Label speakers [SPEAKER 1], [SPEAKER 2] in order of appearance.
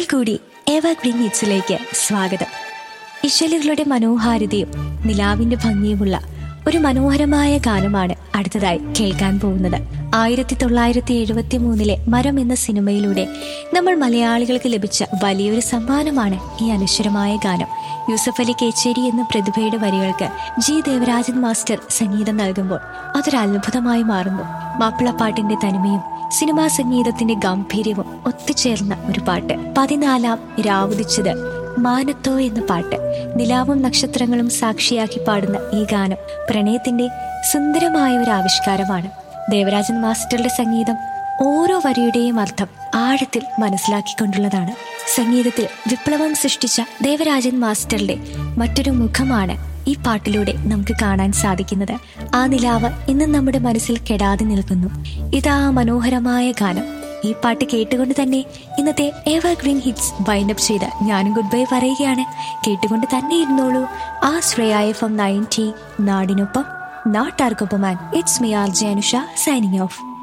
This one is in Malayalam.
[SPEAKER 1] കൂടി എവർഗ്രീൻ ഹിറ്റ്സിലേക്ക് സ്വാഗതം ഇശലുകളുടെ മനോഹാരിതയും നിലാവിന്റെ ഭംഗിയുമുള്ള ഒരു മനോഹരമായ ഗാനമാണ് അടുത്തതായി കേൾക്കാൻ പോകുന്നത് ആയിരത്തി തൊള്ളായിരത്തി എഴുപത്തി മൂന്നിലെ മരം എന്ന സിനിമയിലൂടെ നമ്മൾ മലയാളികൾക്ക് ലഭിച്ച വലിയൊരു സമ്മാനമാണ് ഈ അനശ്വരമായ ഗാനം യൂസഫ് അലി കേച്ചേരി എന്ന പ്രതിഭയുടെ വരികൾക്ക് ജി ദേവരാജൻ മാസ്റ്റർ സംഗീതം നൽകുമ്പോൾ അതൊരു അത്ഭുതമായി മാറുന്നു മാപ്പിളപ്പാട്ടിന്റെ തനിമയും സിനിമാ സംഗീതത്തിന്റെ ഗംഭീര്യവും ഒത്തുചേർന്ന ഒരു പാട്ട് പതിനാലാം രാവുദിച്ചത് മാനത്തോ എന്ന പാട്ട് നിലാവും നക്ഷത്രങ്ങളും സാക്ഷിയാക്കി പാടുന്ന ഈ ഗാനം പ്രണയത്തിന്റെ സുന്ദരമായ ഒരു ആവിഷ്കാരമാണ് ദേവരാജൻ മാസ്റ്ററുടെ സംഗീതം ഓരോ വരിയുടെയും അർത്ഥം ആഴത്തിൽ മനസ്സിലാക്കിക്കൊണ്ടുള്ളതാണ് സംഗീതത്തിൽ വിപ്ലവം സൃഷ്ടിച്ച ദേവരാജൻ മാസ്റ്ററുടെ മറ്റൊരു മുഖമാണ് ഈ പാട്ടിലൂടെ നമുക്ക് കാണാൻ സാധിക്കുന്നത് ആ നിലാവ് ഇന്നും നമ്മുടെ മനസ്സിൽ കെടാതെ നിൽക്കുന്നു ഇതാ മനോഹരമായ ഗാനം ഈ പാട്ട് കേട്ടുകൊണ്ട് തന്നെ ഇന്നത്തെ എവർഗ്രീൻ ഹിറ്റ്സ് വൈൻഡപ്പ് ചെയ്ത് ഞാനും ഗുഡ് ബൈ പറയുകയാണ് കേട്ടുകൊണ്ട് തന്നെ ഇരുന്നോളൂ ആ ശ്രേയ എഫ് എം നയൻറ്റി നാടിനൊപ്പം നാട്ടാർക്കൊപ്പം it's me R J Anusha signing of